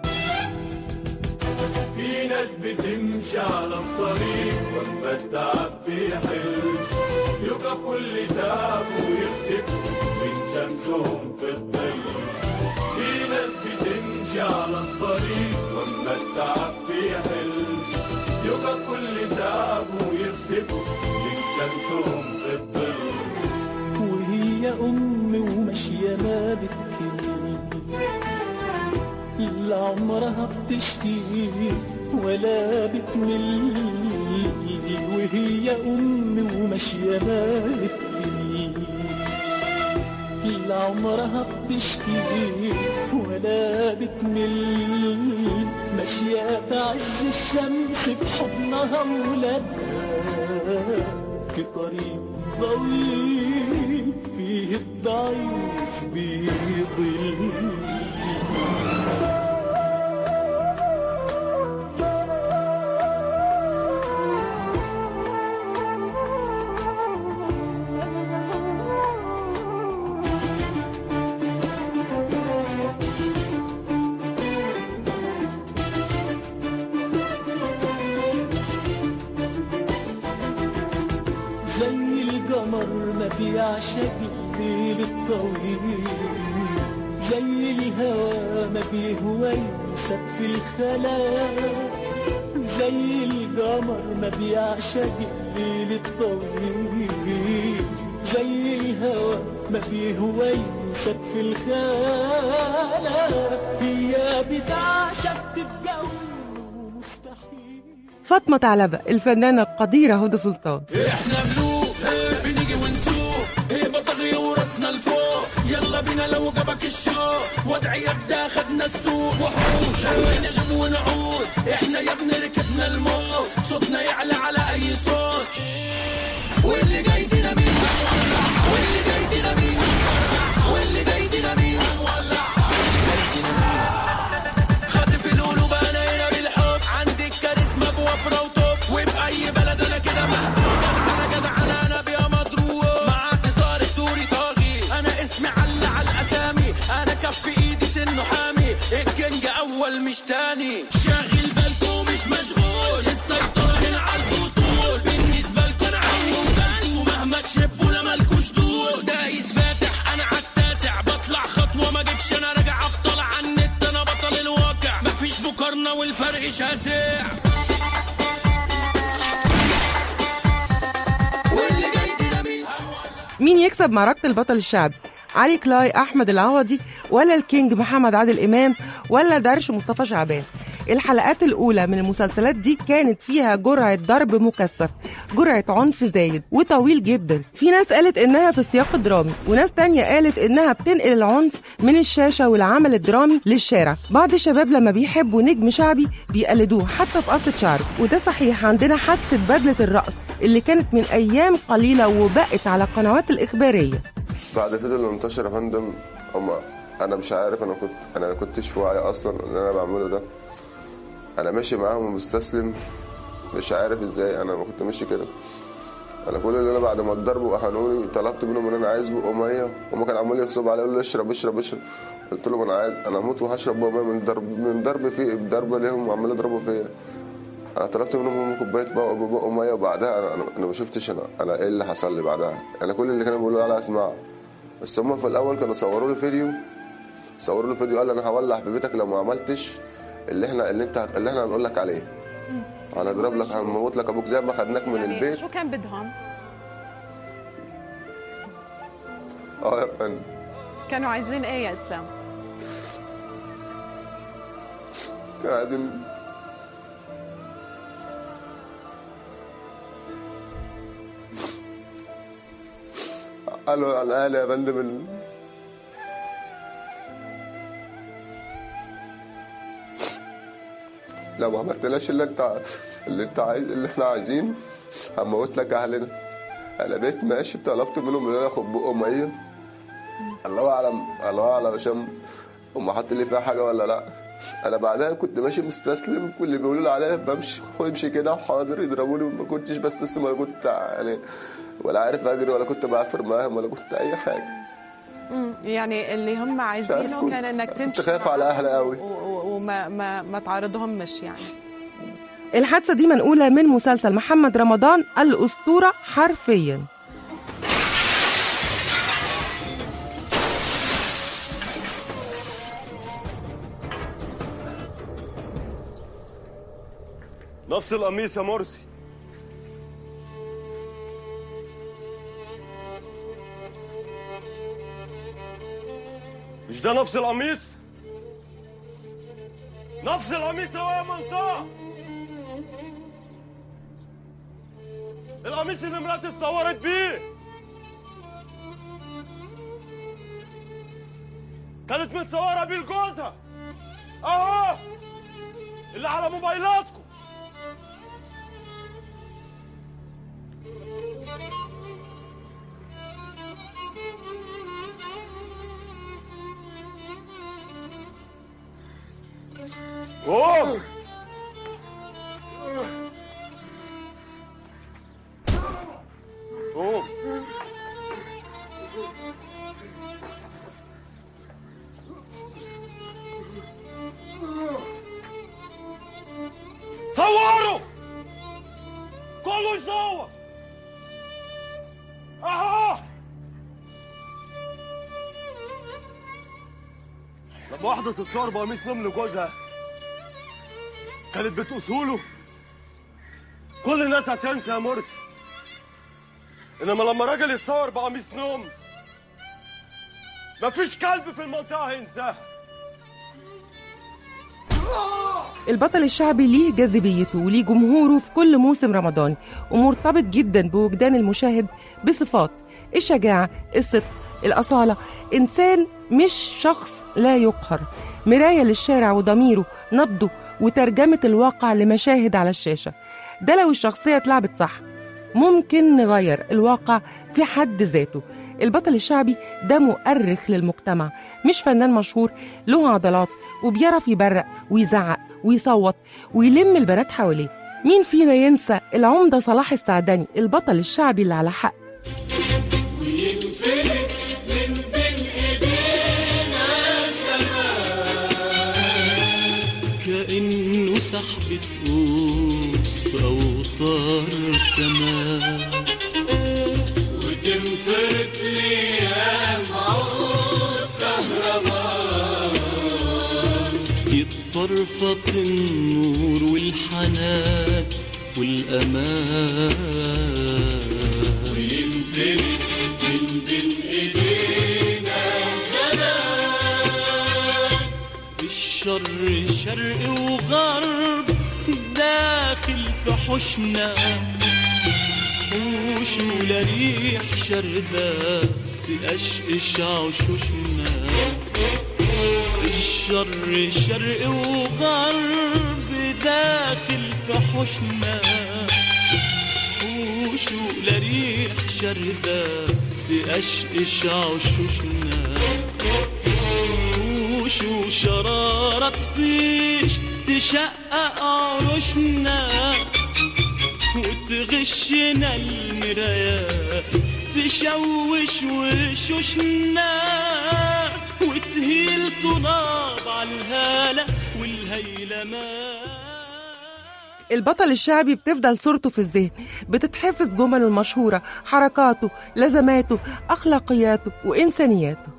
[SPEAKER 1] في ناس بتمشي على الطريق واما التعب بيحل يقف كل تعب ويختفوا من شمسهم في الظل في ناس بتمشي على الطريق واما التعب بيحل يقف كل تعب ويختفوا من شمسهم في الظل
[SPEAKER 2] وهي أم وماشية ما بتكلم لا عمرها بتشكي ولا بتمل وهي أم وماشية ما بتكلم لا عمرها بتشكي ولا بتمل ماشية بعز الشمس بحضنها ولادها في طريق ضويل فيه الضعيف بيضل زي القمر ما بيعشق الليل الطويل زي الهوى ما بيهوى ينسب في الخلاء زي القمر ما بيعشق الليل الطويل زي الهوى ما بيهوى ينسب في الخلاء هي بتعشق تتجوز
[SPEAKER 3] فاطمة ثعلبة الفنانة القديرة هدى سلطان
[SPEAKER 1] احنا ملوك بنيجي ونسوق هيبة طاغية وراسنا لفوق يلا بينا لو جابك الشوق وضع يبدا خدنا السوق وحوش نغيب ونعود احنا يا ابني ركبنا الموت صوتنا يعلى على اي صوت واللي جاي ديناميت واللي جاي ديناميت واللي جاي ديناميت خاطف القلوب انا هنا بالحب عندي الكاريزما بوفرة وتوب وفي اي بلد انا كده محبوب انا جدع انا انا بيا مضروب مع اعتذار دوري طاغي انا اسمي على على الاسامي انا كف ايدي سنه حامي الكينج اول مش تاني شاغل بالكم مش مشغول السيطرة هنا على البطول بالنسبة لكم انا عمودان ومهما تشبوا لا مالكوش دول دايس فاتح انا عالتاسع بطلع خطوة ما اجيبش انا راجع ابطل عن النت انا بطل الواقع مفيش مقارنة والفرق شاسع واللي جاي ديناميت
[SPEAKER 3] مين يكسب معركة البطل الشعبي علي كلاي أحمد العوضي ولا الكينج محمد عادل إمام ولا درش مصطفى شعبان الحلقات الأولى من المسلسلات دي كانت فيها جرعة ضرب مكثف جرعة عنف زايد وطويل جدا في ناس قالت إنها في السياق الدرامي وناس تانية قالت إنها بتنقل العنف من الشاشة والعمل الدرامي للشارع بعض الشباب لما بيحبوا نجم شعبي بيقلدوه حتى في قصة شعره وده صحيح عندنا حادثة بدلة الرقص اللي كانت من أيام قليلة وبقت على القنوات الإخبارية
[SPEAKER 4] بعد فيديو اللي انتشر يا فندم هم انا مش عارف انا كنت انا ما كنتش في وعي اصلا اللي انا بعمله ده انا ماشي معاهم ومستسلم مش عارف ازاي انا ما كنت ماشي كده انا كل اللي انا بعد ما الضرب واهانوني طلبت منهم ان انا عايز بقى ميه هم كانوا عمالين يغصبوا عليا يقولوا لي اشرب اشرب اشرب قلت لهم انا عايز انا اموت وهشرب بقى ميه من ضرب من ضرب في ضربه ليهم وعمالين يضربوا فيا انا طلبت منهم كوبايه بقى بقى ميه وبعدها انا انا, أنا ما شفتش انا انا ايه اللي حصل لي بعدها انا كل اللي كانوا بيقولوا على اسمع بس هم في الاول كانوا صوروا لي فيديو صوروا لي فيديو قال انا هولع في بيتك لو ما عملتش اللي احنا اللي انت اللي احنا هنقول لك عليه هنضرب لك هنموت لك ابوك زي ما خدناك من
[SPEAKER 6] يعني
[SPEAKER 4] البيت
[SPEAKER 6] شو كان بدهم؟
[SPEAKER 4] اه يا فندم
[SPEAKER 6] كانوا عايزين ايه يا اسلام؟
[SPEAKER 4] كانوا عايزين قالوا على الاهل يا فندم ال- لو ما عملتلاش اللي انت اللي انت عايز اللي احنا عايزينه هنموت لك اهلنا انا بقيت ماشي طلبت منهم ان انا اخد بقه ميه الله اعلم الله اعلم عشان هم حاطين لي فيها حاجه ولا لا انا بعدها كنت ماشي مستسلم كل اللي بيقولوا لي عليه بمشي وامشي كده حاضر يضربوني ما كنتش بستسلم ولا كنت يعني ولا عارف اجري ولا كنت بعافر معاهم ولا كنت اي حاجه
[SPEAKER 6] مم. يعني اللي هم عايزينه
[SPEAKER 4] كنت-
[SPEAKER 6] كان انك
[SPEAKER 4] كنت
[SPEAKER 6] تمشي
[SPEAKER 4] خايف على اهلي قوي
[SPEAKER 6] و- و- وما ما ما تعرضهمش يعني
[SPEAKER 3] الحادثة دي منقولة من مسلسل محمد رمضان الأسطورة حرفيا
[SPEAKER 5] نفس القميص يا مرسي مش ده نفس القميص نفس القميص اهو يا منطقة القميص اللي مراتي اتصورت بيه كانت متصورة بيه لجوزها اهو اللي على موبايلاتكم قوم قوم صوروا كله يصور اهو لما واحدة تتصور بقميص نوم لجوزها كانت بتقوسوله كل الناس هتنسى يا مرسي انما لما راجل يتصور بقميص نوم مفيش كلب في المنطقة هينساها
[SPEAKER 3] البطل الشعبي ليه جاذبيته وليه جمهوره في كل موسم رمضاني ومرتبط جدا بوجدان المشاهد بصفات الشجاعة الصدق الأصالة إنسان مش شخص لا يقهر مراية للشارع وضميره نبضه وترجمة الواقع لمشاهد على الشاشة ده لو الشخصية اتلعبت صح ممكن نغير الواقع في حد ذاته البطل الشعبي ده مؤرخ للمجتمع مش فنان مشهور له عضلات وبيعرف يبرق ويزعق ويصوت ويلم البنات حواليه مين فينا ينسى العمدة صلاح السعداني البطل الشعبي اللي على حق
[SPEAKER 1] وينفلت من بين ايدينا زمان
[SPEAKER 8] كأنه سحبة قوس في أوتار كمان
[SPEAKER 1] وتنفرد ليام عود كهربان
[SPEAKER 8] يتفرفط النور والحنان والأمان
[SPEAKER 1] وينفلت من بين ايدينا زمان
[SPEAKER 8] الشر شرق وغرب داخل في حوشنا حوش ولا ريح شردة تقشقش عشوشنا الشر شرق وغرب داخل في حوشنا حوش ولا ريح شردة تقشقش عشوشنا حوش وشرارة تطيش تشقق عروشنا وتغشنا المرايات تشوش وشوشنا وتهيل طناب على الهالة والهيلمان
[SPEAKER 3] البطل الشعبي بتفضل صورته في الذهن بتتحفظ جمله المشهورة حركاته لزماته أخلاقياته وإنسانياته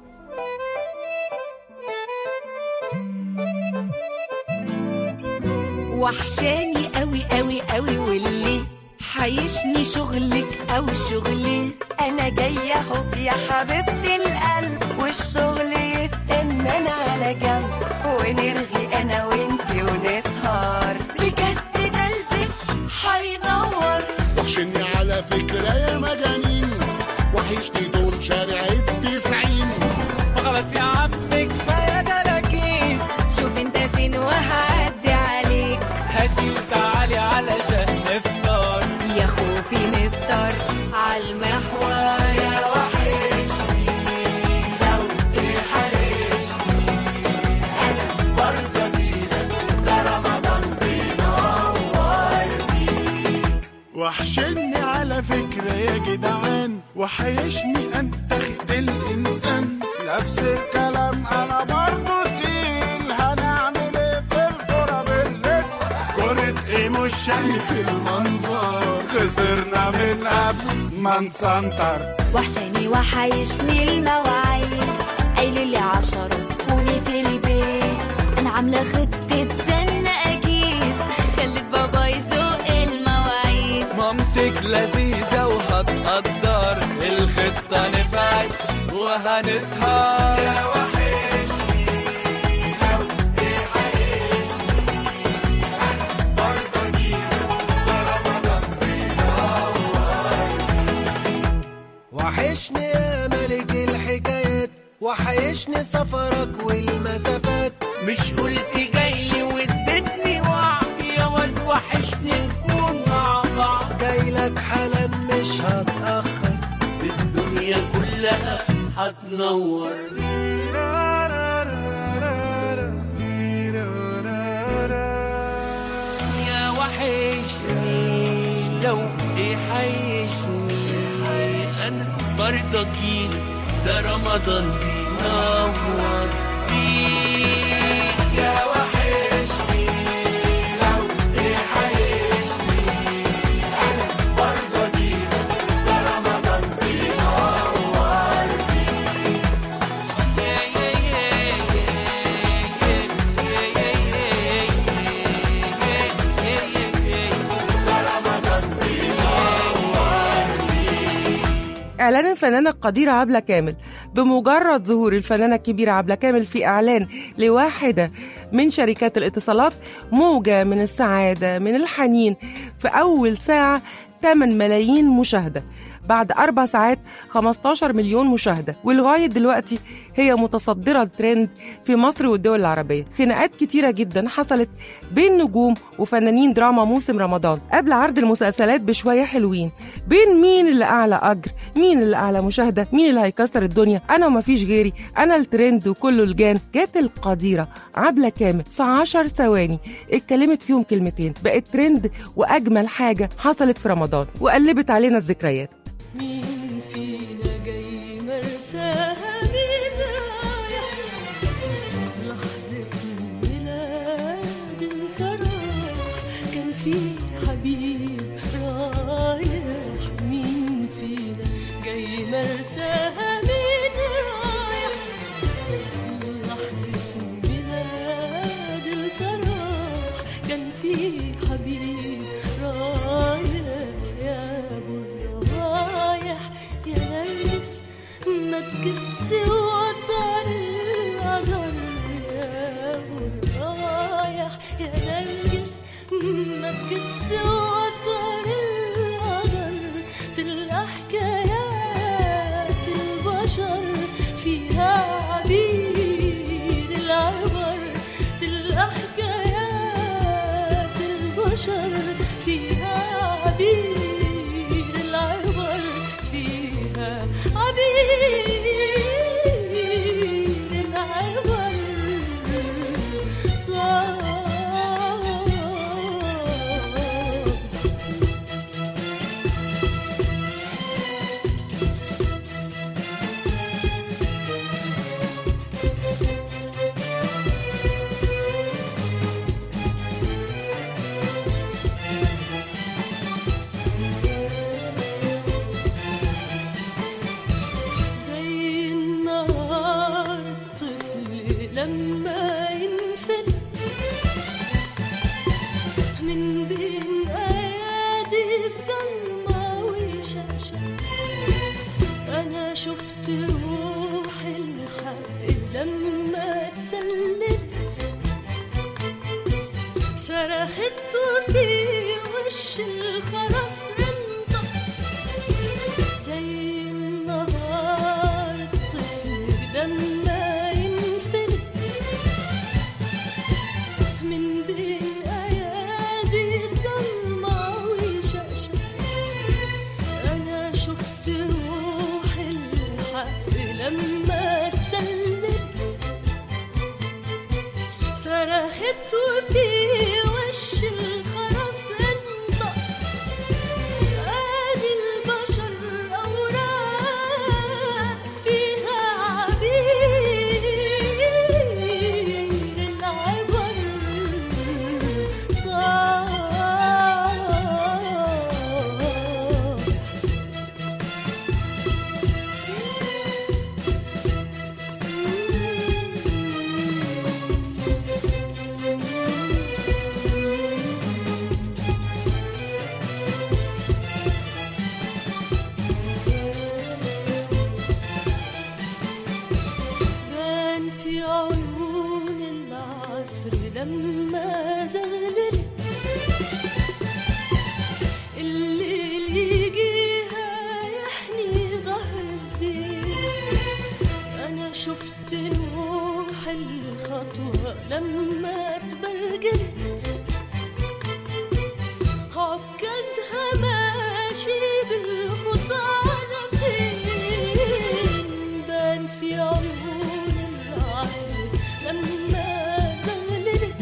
[SPEAKER 9] وحشاني قوي قوي قوي واللي حيشني شغلك او شغلي انا جايه اهو يا حبيبتي القلب والشغل يستنانا على جنب ونرغي انا وانتي ونسهر بجد ده البيت حينور
[SPEAKER 24] وحشني على فكرة يا مجانين وحشني دول شارع التسعين
[SPEAKER 1] خلاص يا عم كفايه دلاكين
[SPEAKER 9] شوف انت فين وهعدي عليك
[SPEAKER 1] هاتي وتعالي علشان نفطر
[SPEAKER 9] يا خوفي نفطر عالمحور يا وحشني لو
[SPEAKER 24] وحشني على فكرة يا جدعان وحيشني أنتخد الإنسان نفس الكلام أنا برضو تقيل هنعمل إيه في الكرة بالليل كرة إيه مش شايف المنظر خسرنا من قبل ما نسنتر
[SPEAKER 9] وحشاني وحيشني المواعيد قايل لي عشرة كوني في البيت انا عاملة خطة سن اكيد خلت بابا يسوق المواعيد
[SPEAKER 1] مامتك لذيذة وهتقدر الخطة نفعت وهنسهر يا وحشني لو ايه حيشني برضه اجيلك ده رمضان
[SPEAKER 10] وحشني يا ملك الحكايات وحيشني سفرك والمسافات
[SPEAKER 8] مش قلت جايلي واديتني وعد يا واد وحشني نكون مع بعض
[SPEAKER 10] جايلك حالا مش هتأخر
[SPEAKER 8] الدنيا كلها هتنور يا وحشني لو ايه حيشني انا برضه اجيلك ده رمضان بينور بيك يا وحشني لو ايه حيشني انا برضه اجيلك ده رمضان بينور بيك يا يا يا يا يا يا يا
[SPEAKER 3] إعلان الفنانة القديرة عبلة كامل بمجرد ظهور الفنانة الكبيرة عبلة كامل في إعلان لواحدة من شركات الاتصالات موجة من السعادة من الحنين في أول ساعة 8 ملايين مشاهدة بعد أربع ساعات 15 مليون مشاهدة ولغاية دلوقتي هي متصدرة الترند في مصر والدول العربية خناقات كتيرة جدا حصلت بين نجوم وفنانين دراما موسم رمضان قبل عرض المسلسلات بشوية حلوين بين مين اللي أعلى أجر مين اللي أعلى مشاهدة مين اللي هيكسر الدنيا أنا ومفيش غيري أنا الترند وكله الجان جت القديرة عبلة كامل في عشر ثواني اتكلمت فيهم كلمتين بقت ترند وأجمل حاجة حصلت في رمضان وقلبت علينا الذكريات
[SPEAKER 8] مين فينا جاي مرساها مين رايح لحظة ميلاد الفرح كان في حبيب رايح مين فينا جاي مرساها مين رايح لحظة ميلاد الفرح كان في حبيب رايح يا ابو الروايح يا نرجس ما تكس وطر القدر يا ابو الروايح يا نرجس ما تكس وطر القدر تلقى حكايات البشر فيها عبير العبر تلقى حكايات البشر فيها عبير العبر فيها عبير العبر صار زي النهار الطفل لما ينفل من بين ايادي بضلمة وشاشة انا شفت روح الحق لما اتسللت صرخت وفي وش الخرس انطق زي النهار الطفل لما ينفلت من بين ايادي الضلمة وشاشة انا شفت روح الحق لما اتسلت صرخت وفي وش الخرس انطق
[SPEAKER 11] في عيون العصر لما زغللت الليل يجيها يحني ظهر الزين أنا شفت نوح الخطوة لما تبرجلت عكازها ماشي بالخطى على فين بان في عيون العصر لما زغللت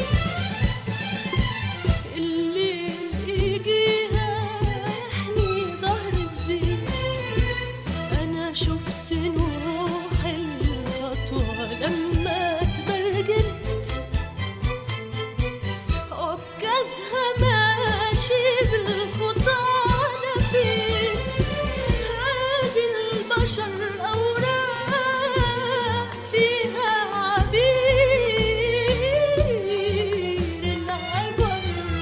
[SPEAKER 11] الليل يجيها يحني ظهر الزين أنا شفت نوح الخطوة لما تبرجلت عكازها ماشي بالخطى على فين هادي البشر أوراق فيها عبير العبر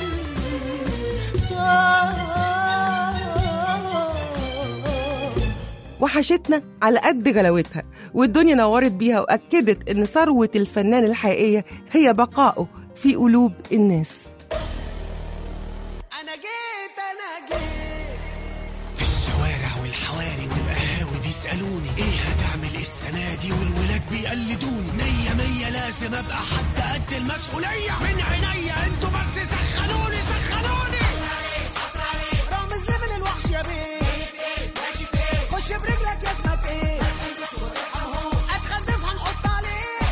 [SPEAKER 11] صار
[SPEAKER 3] وحشتنا على قد غلاوتها والدنيا نورت بيها وأكدت إن ثروة الفنان الحقيقية هي بقائه في قلوب الناس
[SPEAKER 10] في الشوارع والحواري والقهاوي بيسألوني ايه هتعمل السنة دي والولاد بيقلدوني مية مية لازم ابقى حتى قد المسؤولية من عينيا انتوا بس سخنوني سخنوني
[SPEAKER 12] رامز ليفل الوحش يا بيه خش برجلك يا اسمك ايه اتخدف هنحط عليه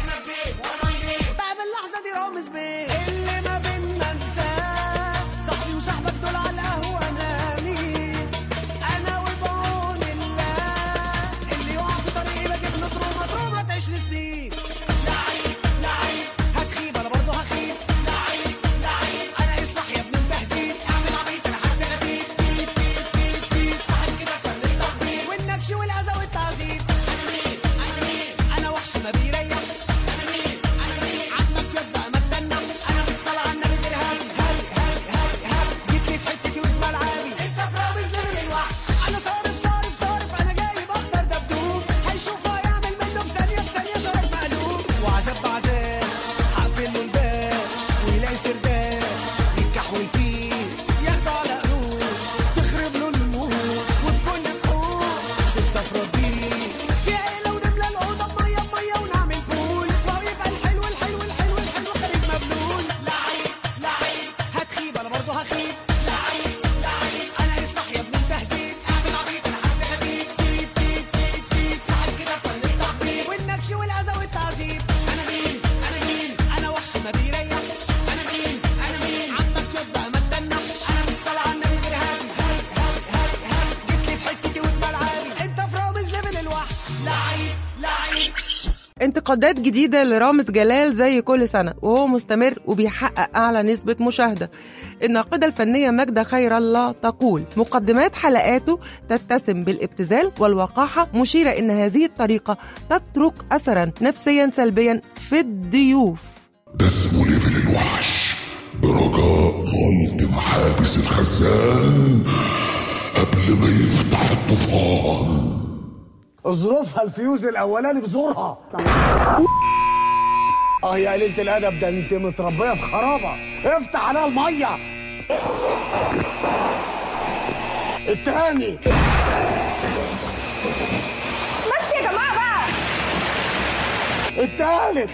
[SPEAKER 12] بقى باللحظه دي رامز بيه اللي ما بينا انساه صاحبي وصاحبك دول على القهوه انا مين انا وبعون الله اللي يقع في طريقي بجيب له تروما تروما تعيش لسنين لعيب لعيب هتخيب انا برضه هخيب لعيب لعيب انا اصلح يا ابن التهذيب اعمل عبيط لحد غدير بيت بيت بيت بيت صاحب كده فن التخبيط والنكش والاذى والتعذيب انا مين انا مين انا وحش ما بيريحش انا مين انا مين عمك يبقى ما تدنحش انا بالصلاه على النبي درهم هاي هاي هاي هاي جيت لي في حتتي وفي ملعبي انت في رامز ليفل الوحش انا صارف صارف صارف انا جايب اخضر دبدوب هيشوفه هيعمل منه في ثانيه في ثانيه شرف مقلوب وعذاب بعذاب هقفل له الباب ويلاقي سرداب يتكحول فيه ياخده على قلوب تخرب له المود وبكل بحور تستفرد بيه في عيله ونملى الاوضه بميه بميه ونعمل بول وهو يبقى الحلو الحلو الحلو الحلو خارج مبلول لعيب لعيب هتخيب انا برضه هخيب لعيب لعيب انا يصلح يا ابن التهذيب اعمل عبيط انا حد غدير بيت بيت بيت بيت صاحب كده فن التخبيط والنكش والاذى والتعذيب انا مين انا مين انا وحش ما بيريحش انا مين انا مين عمك يبقى ما تدنحش انا بالصلاه على النبي درهم هاي هاي هاي هاي جيت لي في حتتي وفي ملعبي انت في رامز ليفل الوحش لعيب لعيب
[SPEAKER 3] انتقادات جديدة لرامز جلال زي كل سنة وهو مستمر وبيحقق أعلى نسبة مشاهدة الناقدة الفنية ماجدة خير الله تقول مقدمات حلقاته تتسم بالابتذال والوقاحة مشيرة إن هذه الطريقة تترك أثرا نفسيا سلبيا في الضيوف
[SPEAKER 13] ده اسمه ليفل الوحش برجاء غلط محابس الخزان قبل ما يفتح الطوفان
[SPEAKER 12] ظروفها الفيوز الاولاني في زورها اه يا قليله الادب ده انت متربيه في خرابه افتح عليها الميه التاني
[SPEAKER 19] بس يا جماعه بقى
[SPEAKER 12] التالت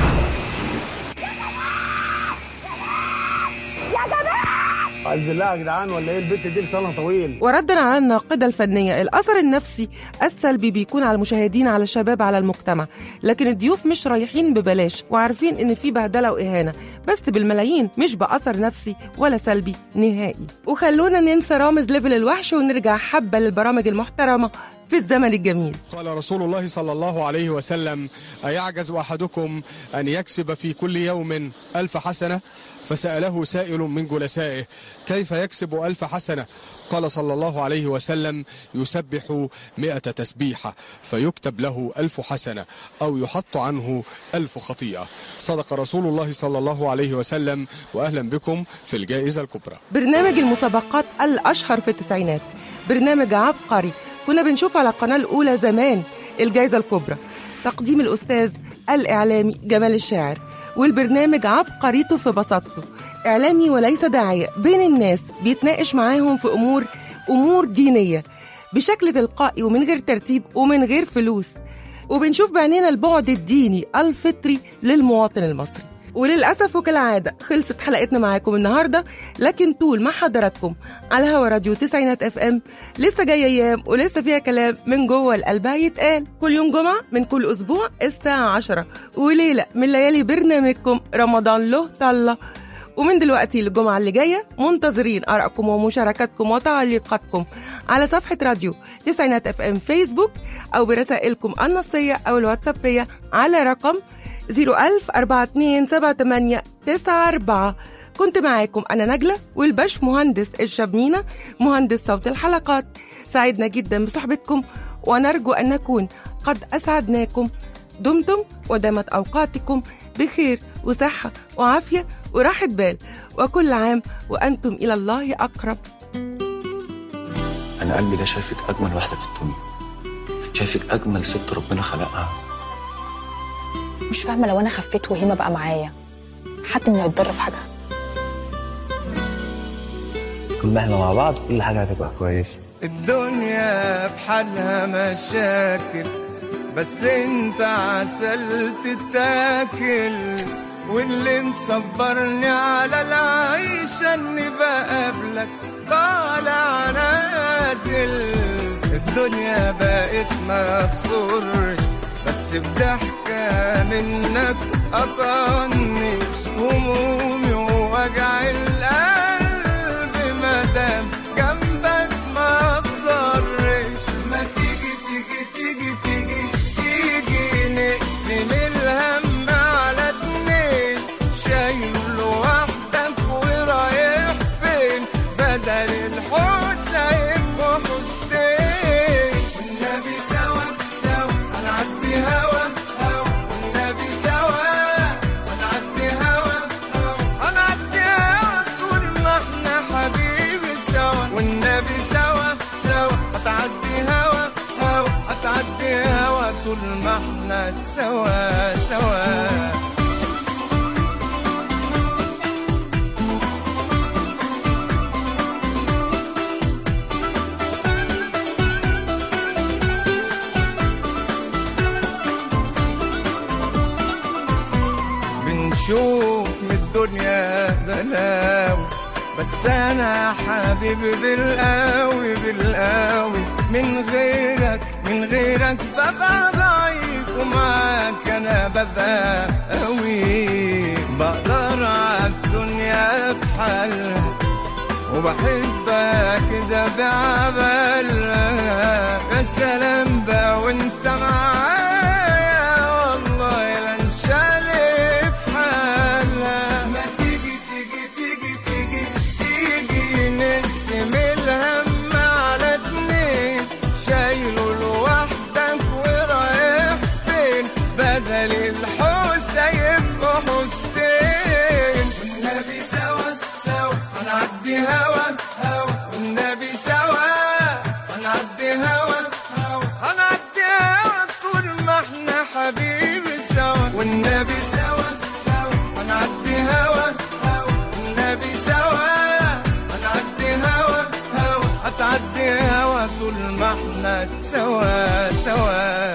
[SPEAKER 19] يا جماعه
[SPEAKER 12] انزل لها يا جدعان ولا ايه البت دي لسانها طويل
[SPEAKER 3] وردا على الناقدة الفنية الأثر النفسي السلبي بيكون على المشاهدين على الشباب على المجتمع لكن الضيوف مش رايحين ببلاش وعارفين إن في بهدلة وإهانة بس بالملايين مش بأثر نفسي ولا سلبي نهائي وخلونا ننسى رامز ليفل الوحش ونرجع حبة للبرامج المحترمة في الزمن الجميل
[SPEAKER 14] قال رسول الله صلى الله عليه وسلم أيعجز أحدكم أن يكسب في كل يوم ألف حسنة فسأله سائل من جلسائه كيف يكسب ألف حسنة قال صلى الله عليه وسلم يسبح مئة تسبيحة فيكتب له ألف حسنة أو يحط عنه ألف خطيئة صدق رسول الله صلى الله عليه وسلم وأهلا بكم في الجائزة الكبرى
[SPEAKER 3] برنامج المسابقات الأشهر في التسعينات برنامج عبقري كنا بنشوف على القناة الأولى زمان الجائزة الكبرى تقديم الأستاذ الإعلامي جمال الشاعر والبرنامج عبقريته في بساطته إعلامي وليس داعية بين الناس بيتناقش معاهم في أمور أمور دينية بشكل تلقائي ومن غير ترتيب ومن غير فلوس وبنشوف بعينينا البعد الديني الفطري للمواطن المصري وللأسف وكالعادة خلصت حلقتنا معاكم النهاردة لكن طول ما حضراتكم على هوا راديو تسعينات اف ام لسه جاية أيام ولسه فيها كلام من جوه القلب هيتقال كل يوم جمعة من كل أسبوع الساعة عشرة وليلة من ليالي برنامجكم رمضان له طلة ومن دلوقتي للجمعة اللي جاية منتظرين آرائكم ومشاركاتكم وتعليقاتكم على صفحة راديو تسعينات اف ام فيسبوك أو برسائلكم النصية أو الواتسابية على رقم 01000 4278 94 كنت معاكم أنا نجلة والباش مهندس الشبنينة مهندس صوت الحلقات سعدنا جدا بصحبتكم ونرجو أن نكون قد أسعدناكم دمتم ودامت أوقاتكم بخير وصحة وعافية وراحة بال وكل عام وأنتم إلى الله أقرب
[SPEAKER 21] انا قلبي ده شايفك اجمل واحده في الدنيا شايفك اجمل ست ربنا خلقها
[SPEAKER 7] مش فاهمة لو أنا خفيت وهيما بقى معايا حد من هيتضر في حاجة
[SPEAKER 15] طول ما احنا مع بعض كل حاجة هتبقى كويسة
[SPEAKER 24] الدنيا بحالها مشاكل بس انت عسل تتاكل واللي مصبرني على العيشة اني بقابلك طالع نازل الدنيا بقت ما تصرش بس بضحكة منك قطعنيش همومي ووجع القلب مادام جنبك ما اقدرش ما تيجي تيجي تيجي تيجي تيجي نقسم الهم على اتنين شايل لوحدك ورايح فين بدل الحسين وحستين والنبي سوا سوا هنعدي هوا هوا والنبي سوا هنعدي هوا هوا هنعدي هوا طول ما احنا حبيبي سوا والنبي سوا سوا هتعدي هوا هوا هتعدي هوا طول ما احنا سوا سوا بنشوف من الدنيا بلاوي بس انا حبيبي بالقوي بالقوي من غيرك من غيرك ببقى ضعيف ومعاك انا ببقى قوي بقدر على الدنيا بحالها وبحبك كده بعبالها يا سلام بقى وانت معايا والله لا انشالك حالها ما تيجي تيجي تيجي تيجي تيجي نقسم الهم على اتنين شايله لوحدك ورايح فين بدل الحسين وحستين والنبي سوا سوا هنعدي هوا هوا والنبي سوا هنعدي هوا هوا هنعدي هوا طول ما احنا حبيبي سوا والنبي سوا سوا هنعدي هوا هوا والنبي سوا هنعدي هوا هوا هتعدي هوا طول ما احنا سوا سوا